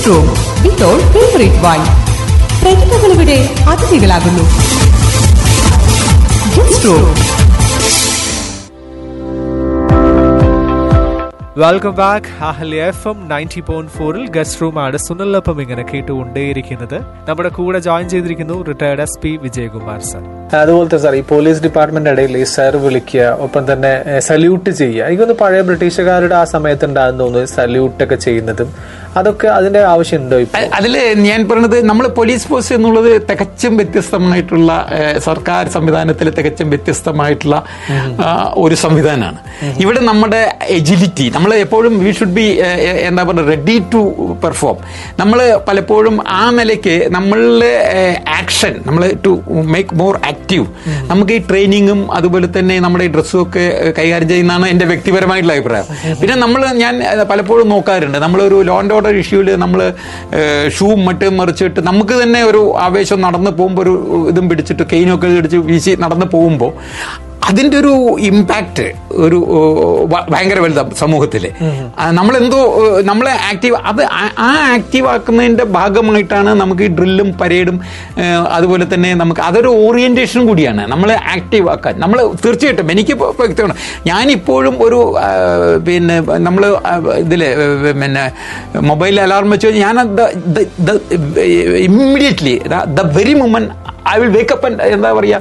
Guest room with all favourite wine പ്രതിഭകൾ ഇവിടെ അതിഥികളാകുന്നു guest room welcome back Ahalya F M ninety point ഫോറിൽ guest room ആണ് സുനിലൊപ്പം ഇങ്ങനെ കേട്ടുകൊണ്ടേയിരിക്കുന്നത് നമ്മുടെ കൂടെ ജോയിൻ ചെയ്തിരിക്കുന്നു retired S P Vijayakumar sir അതുപോലത്തെ സാർ ഈ പോലീസ് ഡിപ്പാർട്ട്മെന്റ് ഇടയിൽ ഈ സർ വിളിക്കുക ഒപ്പം തന്നെ സല്യൂട്ട് ചെയ്യുക എനിക്കൊന്ന് പഴയ ബ്രിട്ടീഷുകാരുടെ ആ സമയത്ത് ഉണ്ടാകുന്ന തോന്നുന്നു സല്യൂട്ട് ഒക്കെ ചെയ്യുന്നതും അതൊക്കെ അതിന്റെ ആവശ്യമുണ്ടോ ഇപ്പൊ അ- അതില് ഞാൻ പറഞ്ഞത് നമ്മൾ പോലീസ് ഫോഴ്സ് എന്നുള്ളത് തികച്ചും വ്യത്യസ്തമായിട്ടുള്ള ഏഹ്, സർക്കാർ സംവിധാനത്തിലെ തികച്ചും വ്യത്യസ്തമായിട്ടുള്ള ആ, ഒരു സംവിധാനമാണ് ഇവിടെ നമ്മുടെ എജിലിറ്റി നമ്മൾ എപ്പോഴും വി ഷുഡ് ബി എന്താ പറയുക റെഡി ടു പെർഫോം നമ്മൾ പലപ്പോഴും ആ നിലയ്ക്ക് നമ്മളുടെ ആക്ഷൻ നമ്മൾ ടു മേക്ക് മോർ ആക്റ്റീവ് നമുക്ക് ഈ ട്രെയിനിങ്ങും അതുപോലെ തന്നെ നമ്മുടെ ഈ ഡ്രസ്സും ഒക്കെ ഏഹ്, കൈകാര്യം ചെയ്യുന്നതാണ് എൻ്റെ വ്യക്തിപരമായിട്ടുള്ള അഭിപ്രായം പിന്നെ നമ്മൾ ഞാൻ ഏഹ്, പലപ്പോഴും നോക്കാറുണ്ട് നമ്മളൊരു ലോ ആൻഡ് ഓർഡർ ഇഷ്യൂല് നമ്മൾ ഷൂ മറ്റും മറിച്ചിട്ട് നമുക്ക് തന്നെ ഒരു ആവേശം നടന്നു പോകുമ്പോൾ ഒരു ഇതും പിടിച്ചിട്ട് കെയിനൊക്കെ പിടിച്ച് വീശി നടന്നു പോകുമ്പോൾ അതിന്റെ ഒരു ഇമ്പാക്റ്റ് ഒരു ഓ, ഭ- ഭയങ്കര വലുതാണ് സമൂഹത്തിൽ നമ്മളെന്തോ ഏ, നമ്മളെ ആക്റ്റീവ് അത് ആ- ആ ആക്റ്റീവ് ആക്കുന്നതിന്റെ ഭാഗമായിട്ടാണ് നമുക്ക് ഈ ഡ്രില്ലും പരേഡും ഏ, അതുപോലെ തന്നെ നമുക്ക് അതൊരു ഓറിയന്റേഷനും കൂടിയാണ് നമ്മളെ ആക്റ്റീവ് ആക്കാൻ നമ്മൾ തീർച്ചയായിട്ടും എനിക്ക് ഇപ്പൊ വ്യക്തമാണ് ഞാനിപ്പോഴും ഒരു ആ, പിന്നെ നമ്മൾ ഇതില് പിന്നെ മൊബൈൽ അലാറം വെച്ച് കഴിഞ്ഞാൽ ഞാൻ immediately the very moment I will wake up എന്താ പറയാ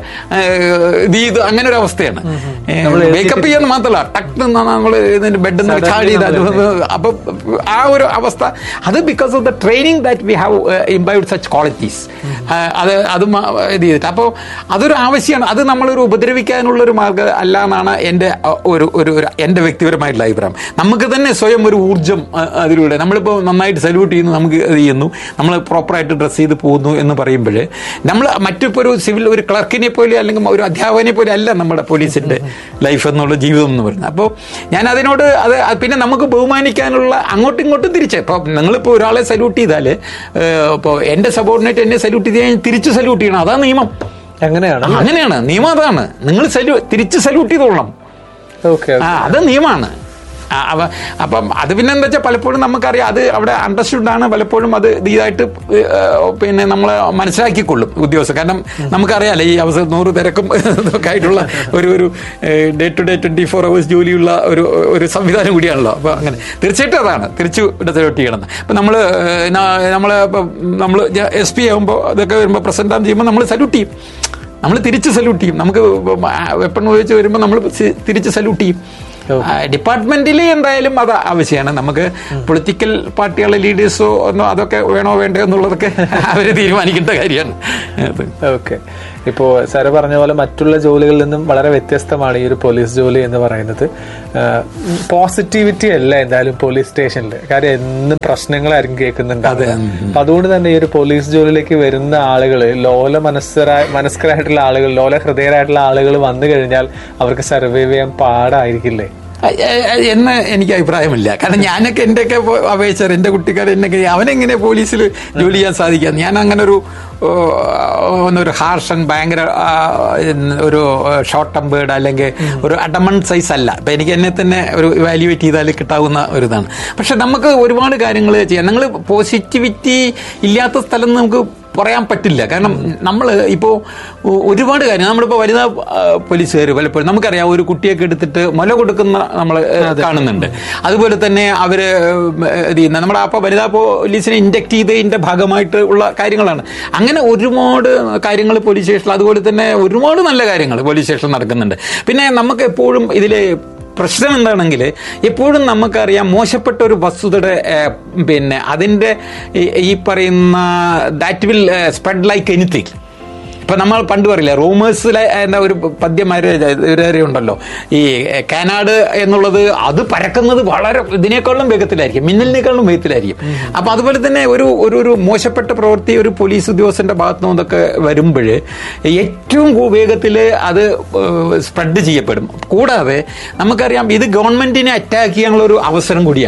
ഇത് ഇത് അങ്ങനെ ഒരു അവസ്ഥയാണ് വേക്കപ്പ് ചെയ്യാന്ന് മാത്രമല്ല ടക്ക് നമ്മൾ ബെഡിൽ നിന്ന് ചാടി ഇത് അത് അപ്പൊ ആ ഒരു അവസ്ഥ അത് because of the training that we have imbibed such qualities അത് അത് മ- ഇത് ചെയ്തിട്ട് അപ്പോൾ അതൊരു ആവശ്യമാണ് അത് നമ്മളൊരു ഉപദ്രവിക്കാനുള്ള ഒരു മാർഗ്ഗം അല്ല എന്നാണ് എൻ്റെ അഹ്, ഒരു ഒരു ഒരു എൻ്റെ വ്യക്തിപരമായിട്ടുള്ള അഭിപ്രായം നമുക്ക് തന്നെ സ്വയം ഒരു ഊർജ്ജം അഹ്, അതിലൂടെ നമ്മളിപ്പോൾ നന്നായിട്ട് സല്യൂട്ട് ചെയ്യുന്നു നമുക്ക് ഇത് ചെയ്യുന്നു നമ്മൾ പ്രോപ്പറായിട്ട് ഡ്രസ്സ് ചെയ്ത് പോകുന്നു എന്ന് പറയുമ്പോൾ നമ്മൾ മറ്റിപ്പോൾ ഒരു സിവിൽ ഒരു ക്ലർക്കിനെ പോലെ അല്ലെങ്കിൽ ഒരു അധ്യാപകനെ പോലെ അല്ല നമ്മുടെ പോലീസിന്റെ ലൈഫ് എന്നുള്ള ജീവിതം എന്ന് പറയുന്നത് അപ്പോൾ ഞാൻ അതിനോട് അത് അത് പിന്നെ നമുക്ക് ബഹുമാനിക്കാനുള്ള അങ്ങോട്ടും ഇങ്ങോട്ടും തിരിച്ച് ഇപ്പോൾ നിങ്ങളിപ്പോൾ ഒരാളെ സല്യൂട്ട് ചെയ്താൽ ഇപ്പോൾ എൻ്റെ സബോർഡിനേറ്റ് എന്നെ സല്യൂട്ട് ചെയ്ത് ഞാൻ തിരിച്ച് സല്യൂട്ട് ചെയ്യണം അതാ നിയമം അങ്ങനെയാണ് ആ, അങ്ങനെയാണ് നിയമം അതാണ് നിങ്ങൾ സല്യൂ തിരിച്ച് സല്യൂട്ട് ചെയ്തോളണം ഓക്കെ ആ അത് നിയമമാണ് ആ, അവ- അപ്പം അത് പിന്നെ എന്താ വെച്ചാൽ പലപ്പോഴും നമുക്കറിയാം അത് അവിടെ അണ്ടർസ്റ്റുഡ് ആണ് പലപ്പോഴും അത് ഇതായിട്ട് പിന്നെ നമ്മൾ മനസ്സിലാക്കിക്കൊള്ളും ഉദ്യോഗസ്ഥർ കാരണം നമുക്കറിയാലോ ഈ അവസരം നൂറ് തിരക്കും ഇതൊക്കെ ആയിട്ടുള്ള ഒരു ഒരു day to day twenty four hours ജോലിയുള്ള ഒരു ഒരു സംവിധാനം കൂടിയാണല്ലോ അപ്പൊ അങ്ങനെ തീർച്ചയായിട്ടും അതാണ് തിരിച്ചു ഇടത്തിലോട്ട് ചെയ്യണം അപ്പൊ നമ്മൾ നമ്മൾ നമ്മൾ എസ് പി ആകുമ്പോൾ അതൊക്കെ വരുമ്പോൾ പ്രസന്റ് ചെയ്യുമ്പോൾ നമ്മൾ സല്യൂട്ട് ചെയ്യും നമ്മൾ തിരിച്ച് സല്യൂട്ട് ചെയ്യും നമുക്ക് വെപ്പൺ ഉപയോഗിച്ച് വരുമ്പോൾ നമ്മൾ തിരിച്ച് സല്യൂട്ട് ചെയ്യും ഡിപ്പാർട്ട്മെന്റിൽ എന്തായാലും അത് ആവശ്യമാണ് നമുക്ക് പൊളിറ്റിക്കൽ പാർട്ടികളുടെ ലീഡേഴ്സോ ഒന്നോ അതൊക്കെ വേണോ വേണ്ടോ എന്നുള്ളതൊക്കെ അവർ തീരുമാനിക്കേണ്ട കാര്യമാണ് അത് ഓക്കെ ഇപ്പോ സാറ് പറഞ്ഞ പോലെ മറ്റുള്ള ജോലികളിൽ നിന്നും വളരെ വ്യത്യസ്തമാണ് ഈ ഒരു പോലീസ് ജോലി എന്ന് പറയുന്നത് പോസിറ്റിവിറ്റി അല്ല എന്തായാലും പോലീസ് സ്റ്റേഷനിൽ കാര്യം എന്നും പ്രശ്നങ്ങളായിരിക്കും കേൾക്കുന്നുണ്ടാവുക അപ്പൊ അതുകൊണ്ട് തന്നെ ഈ ഒരു പോലീസ് ജോലിയിലേക്ക് വരുന്ന ആളുകൾ ലോല മനസ്സരായ മനസ്കരായിട്ടുള്ള ആളുകൾ ലോല ഹൃദയരായിട്ടുള്ള ആളുകൾ വന്നു കഴിഞ്ഞാൽ അവർക്ക് സർവൈവ് ചെയ്യാൻ പാടായിരിക്കില്ലേ അ- അ- എന്ന് എനിക്ക് അഭിപ്രായമില്ല കാരണം ഞാനൊക്കെ എന്റെയൊക്കെ അപേക്ഷ എന്റെ കുട്ടിക്കാരൻ എന്നൊക്കെ അവനെങ്ങനെ പോലീസിൽ ജോലി ചെയ്യാൻ സാധിക്കാം ഞാൻ അങ്ങനെ ഒരു ഓ, ഒന്നൊരു ഹാർഷൻ ഭയങ്കര ആ, ഒരു ഷോർട്ട് ടെമ്പേർഡ് അല്ലെങ്കിൽ ഒരു അഡമൺ സൈസ് അല്ല അപ്പൊ എനിക്ക് എന്നെ തന്നെ ഒരു വാല്യുവേറ്റ് ചെയ്താൽ കിട്ടാവുന്ന ഒരു ഇതാണ് പക്ഷെ നമുക്ക് ഒരുപാട് കാര്യങ്ങൾ ചെയ്യാം നിങ്ങൾ പോസിറ്റിവിറ്റി ഇല്ലാത്ത സ്ഥലം നമുക്ക് പറയാൻ പറ്റില്ല കാരണം നമ്മൾ ഇപ്പോൾ ഒരുപാട് കാര്യം നമ്മളിപ്പോൾ വനിതാ ആ, പോലീസുകാർ പലപ്പോഴും നമുക്കറിയാം ഒരു കുട്ടിയൊക്കെ എടുത്തിട്ട് മുല കൊടുക്കുന്ന നമ്മൾ കാണുന്നുണ്ട് അതുപോലെ തന്നെ അവര് ഇത് ചെയ്യുന്ന നമ്മുടെ അപ്പോൾ വനിതാ പോലീസിനെ ഇൻഡക്ട് ചെയ്തതിന്റെ ഭാഗമായിട്ട് ഉള്ള കാര്യങ്ങളാണ് അങ്ങനെ ഒരുപാട് കാര്യങ്ങൾ പോലീസ് സ്റ്റേഷനിൽ അതുപോലെ തന്നെ ഒരുപാട് നല്ല കാര്യങ്ങൾ പോലീസ് സ്റ്റേഷനിൽ നടക്കുന്നുണ്ട് പിന്നെ നമുക്ക് എപ്പോഴും ഇതിലെ പ്രശ്നം എന്താണെങ്കിൽ എപ്പോഴും നമുക്കറിയാം മോശപ്പെട്ട ഒരു വസ്തുതയുടെ ഏഹ്, പിന്നെ അതിൻ്റെ ഈ- ഈ പറയുന്ന that will spread like anything ഇപ്പൊ നമ്മൾ പണ്ട് പറയില്ല റൂമേഴ്സിലെ എന്താ ഒരു പദ്യമാര് ഉണ്ടല്ലോ ഈ കാനാഡ് എന്നുള്ളത് അത് പരക്കുന്നത് വളരെ ഇതിനേക്കാളും വേഗത്തിലായിരിക്കും മിന്നലിനേക്കാളും വേഗത്തിലായിരിക്കും അപ്പൊ അതുപോലെ തന്നെ ഒരു ഒരു ഒരു മോശപ്പെട്ട പ്രവൃത്തി ഒരു പോലീസ് ഉദ്യോഗസ്ഥന്റെ ഭാഗത്തു നിന്നൊക്കെ വരുമ്പോൾ ഏറ്റവും വേഗത്തിൽ അത് സ്പ്രെഡ് ചെയ്യപ്പെടും കൂടാതെ നമുക്കറിയാം ഇത് ഗവൺമെന്റിനെ അറ്റാക്ക് ചെയ്യാനുള്ള ഒരു അവസരം കൂടിയാണ്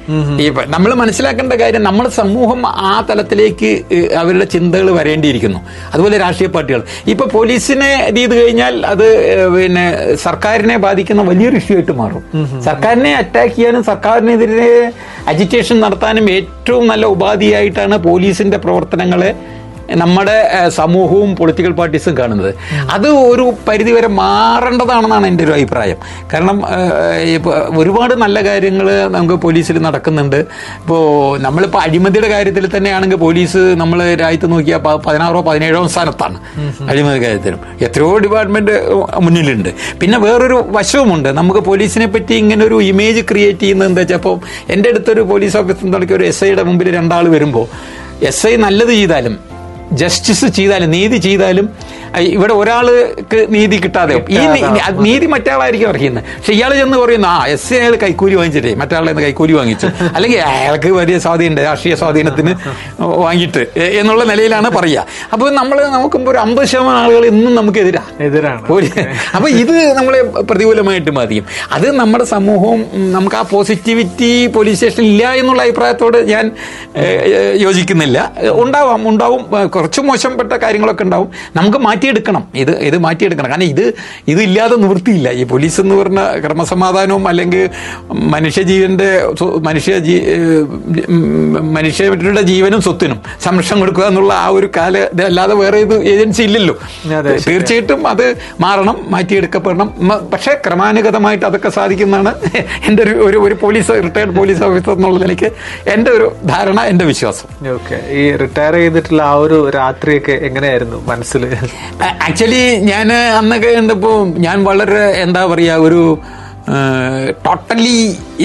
ഈ നമ്മൾ മനസ്സിലാക്കേണ്ട കാര്യം നമ്മുടെ സമൂഹം ആ തലത്തിലേക്ക് ഏഹ്, അവരുടെ ചിന്തകൾ വരേണ്ടിയിരിക്കുന്നു അതുപോലെ രാഷ്ട്രീയ പാർട്ടികൾ ഇപ്പൊ പോലീസിനെ ഇത് ചെയ്ത് കഴിഞ്ഞാൽ അത് ഏഹ്, പിന്നെ സർക്കാരിനെ ബാധിക്കുന്ന വലിയൊരു ഇഷ്യൂ ആയിട്ട് മാറും സർക്കാരിനെ അറ്റാക്ക് ചെയ്യാനും സർക്കാരിനെതിരെ അജിറ്റേഷൻ നടത്താനും ഏറ്റവും നല്ല ഉപാധിയായിട്ടാണ് പോലീസിന്റെ പ്രവർത്തനങ്ങളെ നമ്മുടെ ഏഹ്, സമൂഹവും പൊളിറ്റിക്കൽ പാർട്ടീസും കാണുന്നത് അത് ഒരു പരിധിവരെ മാറേണ്ടതാണെന്നാണ് എൻ്റെ ഒരു അഭിപ്രായം കാരണം ഏഹ്, ഇപ്പൊ ഒരുപാട് നല്ല കാര്യങ്ങൾ നമുക്ക് പോലീസിൽ നടക്കുന്നുണ്ട് ഇപ്പോൾ നമ്മളിപ്പോൾ അഴിമതിയുടെ കാര്യത്തിൽ തന്നെയാണെങ്കിൽ പോലീസ് നമ്മൾ രാജ്യത്ത് നോക്കിയാൽ പ- പതിനാറോ പതിനേഴോ സ്ഥാനത്താണ് അഴിമതി കാര്യത്തിലും എത്രയോ ഡിപ്പാർട്ട്മെന്റ് മുന്നിലുണ്ട് പിന്നെ വേറൊരു വശവുമുണ്ട് നമുക്ക് പോലീസിനെ പറ്റി ഇങ്ങനെ ഒരു ഇമേജ് ക്രിയേറ്റ് ചെയ്യുന്നത് എന്താ വെച്ചാൽ ഇപ്പോൾ എൻ്റെ അടുത്തൊരു പോലീസ് ഓഫീസർ തുടങ്ങിയ ഒരു എസ് ഐയുടെ മുമ്പിൽ രണ്ടാൾ വരുമ്പോൾ എസ് ഐ നല്ലത് ചെയ്താലും ജസ്റ്റിസ് ചെയ്താലും നീതി ചെയ്താലും അഹ് ഇവിടെ ഒരാൾക്ക് നീതി കിട്ടാതെ ഈ നീ- അത് നീതി മറ്റാളായിരിക്കും അർഹിക്കുന്നത് പക്ഷെ ഇയാൾ ചെന്ന് പറയുന്നു ആ എസ് അയാൾ കൈക്കൂലി വാങ്ങിച്ചിട്ടേ മറ്റാളെ നിന്ന് കൈക്കൂലി വാങ്ങിച്ചു അല്ലെങ്കിൽ അയാൾക്ക് വലിയ സ്വാധീനം രാഷ്ട്രീയ സ്വാധീനത്തിന് വാങ്ങിയിട്ട് എ- എന്നുള്ള നിലയിലാണ് പറയുക അപ്പോൾ നമ്മൾ നോക്കുമ്പോൾ ഒരു അമ്പത് ശതമാനം ആളുകൾ ഇന്നും നമുക്ക് എതിരാ എതിരാണ് പോലീ- അപ്പൊ ഇത് നമ്മളെ പ്രതികൂലമായിട്ട് ബാധിക്കും അത് നമ്മുടെ സമൂഹവും ഉം, നമുക്ക് ആ പോസിറ്റിവിറ്റി പോലീസ് സ്റ്റേഷൻ ഇല്ല എന്നുള്ള അഭിപ്രായത്തോട് ഞാൻ ഏഹ്, ഏഹ്, യോജിക്കുന്നില്ല ഏഹ്, ഉണ്ടാവാം ഉണ്ടാവും ഏഹ്, കുറച്ച് മോശപ്പെട്ട കാര്യങ്ങളൊക്കെ ഉണ്ടാവും നമുക്ക് മാറ്റിയെടുക്കണം ഇത് ഇത് മാറ്റിയെടുക്കണം കാരണം ഇത് ഇത് ഇല്ലാതെ നിവൃത്തിയില്ല ഈ പോലീസ് എന്ന് പറഞ്ഞ ക്രമസമാധാനവും അല്ലെങ്കിൽ മനുഷ്യജീവന്റെ സ്വ- മനുഷ്യ ജീ- ഏഹ്, ഉം, മനുഷ്യരുടെ ജീവനും സ്വത്തിനും സംരക്ഷണം കൊടുക്കുക എന്നുള്ള ആ ഒരു കാല ഇത് അല്ലാതെ വേറെ ഇത് ഏജൻസി ഇല്ലല്ലോ അതെ, ശരിയാ. തീർച്ചയായിട്ടും അത് മാറണം മാറ്റിയെടുക്കപ്പെടണം മ- പക്ഷേ ക്രമാനുഗതമായിട്ട് അതൊക്കെ സാധിക്കുന്നതാണ് എൻ്റെ ഒരു ഒരു ഒരു പോലീസ് റിട്ടയർഡ് പോലീസ് ഓഫീസർ എന്നുള്ള നിലയ്ക്ക് എൻ്റെ ഒരു ധാരണ എൻ്റെ വിശ്വാസം ഓക്കെ ഈ റിട്ടയർ ചെയ്തിട്ടുള്ള ആ ഒരു രാത്രിയൊക്കെ എങ്ങനെയായിരുന്നു മനസ്സിൽ ആക്ച്വലി ഞാൻ അന്നൊക്കെ കണ്ടപ്പോ ഞാൻ വളരെ എന്താ പറയാ ഒരു ടോട്ടലി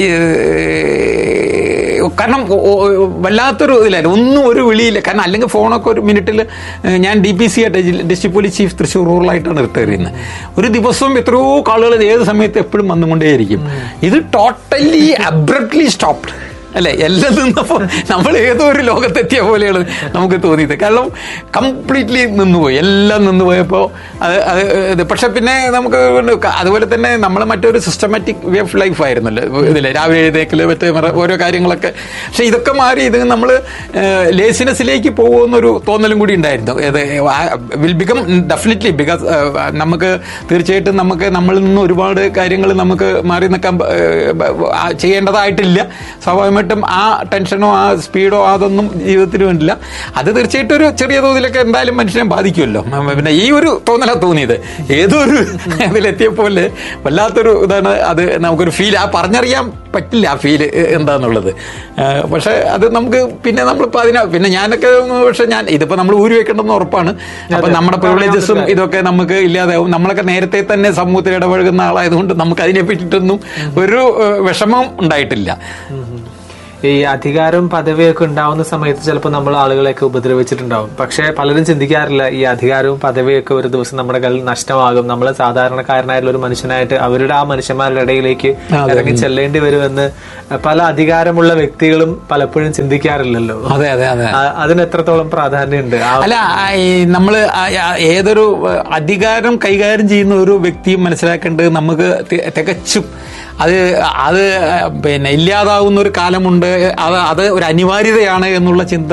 കാരണം ഒ- ഒ- വല്ലാത്തൊരു ഇതിലായിരുന്നു ഒന്നും ഒരു വിളിയില്ല കാരണം അല്ലെങ്കിൽ ഫോണൊക്കെ ഒരു മിനിറ്റിൽ ഞാൻ ഡി പി സി ആയിട്ട് ഡിസ്ട്രിക്ട് പോലീസ് ചീഫ് തൃശ്ശൂർ റൂറലായിട്ടാണ് റിട്ടയർ ചെയ്യുന്നത് ഒരു ദിവസവും എത്രയോ കാളുകൾ ഏത് സമയത്ത് എപ്പോഴും വന്നുകൊണ്ടേയിരിക്കും ഇത് ടോട്ടലി അബ്രപ്റ്റ്ലി സ്റ്റോപ്ഡ് അല്ലെ എല്ലാം നിന്നപ്പോ നമ്മൾ ഏതോ ഒരു ലോകത്തെത്തിയ പോലെയാണ് നമുക്ക് തോന്നിയത് കാരണം കംപ്ലീറ്റ്ലി നിന്നുപോയി എല്ലാം നിന്നുപോയപ്പോ അത് അത് ഇത് പക്ഷെ പിന്നെ നമുക്ക് ഉണ്ട് ക- അതുപോലെ തന്നെ നമ്മൾ മറ്റൊരു സിസ്റ്റമാറ്റിക് വേ ഓഫ് ലൈഫ് ആയിരുന്നല്ലോ ഇതിലെ രാവിലെ എഴുതേക്കല് മറ്റേ മറ- ഓരോ കാര്യങ്ങളൊക്കെ പക്ഷെ ഇതൊക്കെ മാറി ഇത് നമ്മൾ ലേസിനെസ്സിലേക്ക് പോകുമെന്നൊരു തോന്നലും കൂടി ഉണ്ടായിരുന്നു ഇത് വിൽ ബിക്കം ഡെഫിനറ്റ്ലി ബിക്കോസ് നമുക്ക് തീർച്ചയായിട്ടും നമുക്ക് നമ്മളിൽ നിന്ന് ഒരുപാട് കാര്യങ്ങൾ നമുക്ക് മാറി നിൽക്കാൻ ഏഹ്, ആ, ചെയ്യേണ്ടതായിട്ടില്ല സ്വാഭാവികമായിട്ടും ആ ടെൻഷനോ ആ സ്പീഡോ അതൊന്നും ജീവിതത്തിൽ വേണ്ടില്ല അത് തീർച്ചയായിട്ടും ഒരു ചെറിയ തോതിലൊക്കെ എന്തായാലും മനുഷ്യനെ ബാധിക്കുമല്ലോ ഉം, പിന്നെ ഈ ഒരു തോന്നലാ തോന്നിയത് ഏതോ ഒരു ഇതിലെത്തിയപ്പോലെ വല്ലാത്തൊരു ഇതാണ് അത് നമുക്കൊരു ഫീൽ ആ പറഞ്ഞറിയാൻ പറ്റില്ല ആ ഫീൽ എന്താന്നുള്ളത് ഏഹ്, പക്ഷെ അത് നമുക്ക് പിന്നെ നമ്മളിപ്പോൾ അതിനെ പിന്നെ ഞാനൊക്കെ പക്ഷെ ഞാൻ ഇതിപ്പോ നമ്മൾ ഊരി വെക്കേണ്ടെന്ന് ഉറപ്പാണ് അപ്പൊ നമ്മുടെ പ്രിവിലേജസും ഇതൊക്കെ നമുക്ക് ഇല്ലാതാവും നമ്മളൊക്കെ നേരത്തെ തന്നെ സമൂഹത്തിൽ ഇടപഴകുന്ന ആളായതുകൊണ്ട് നമുക്ക് അതിനെ പറ്റിയിട്ടൊന്നും ഒരു ഏഹ്, വിഷമം ഉണ്ടായിട്ടില്ല ഈ അധികാരം പദവിയൊക്കെ ഉണ്ടാവുന്ന സമയത്ത് ചിലപ്പോൾ നമ്മൾ ആളുകളെയൊക്കെ ഉപദ്രവിച്ചിട്ടുണ്ടാവും പക്ഷെ പലരും ചിന്തിക്കാറില്ല ഈ അധികാരവും പദവിയൊക്കെ ഒരു ദിവസം നമ്മുടെ കയ്യിൽ നഷ്ടമാകും നമ്മൾ സാധാരണക്കാരനായിട്ടുള്ള ഒരു മനുഷ്യനായിട്ട് അവരുടെ ആ മനുഷ്യന്മാരുടെ ഇടയിലേക്ക് അതെ. ഇറങ്ങി ചെല്ലേണ്ടി വരുമെന്ന് പല അധികാരമുള്ള വ്യക്തികളും പലപ്പോഴും ചിന്തിക്കാറില്ലല്ലോ അതെ അതെ അതെ ആ- അതിന് എത്രത്തോളം പ്രാധാന്യമുണ്ട് ആ അല്ല ആ, ഈ നമ്മള് ആ, ആ, ഏതൊരു ഏഹ്, അധികാരം കൈകാര്യം ചെയ്യുന്ന ഒരു വ്യക്തിയും മനസ്സിലാക്കേണ്ടത് നമുക്ക് തി- തികച്ചും അത് അത് പിന്നെ ഇല്ലാതാവുന്ന ഒരു കാലമുണ്ട് അത് അത് ഒരു അനിവാര്യതയാണ് എന്നുള്ള ചിന്ത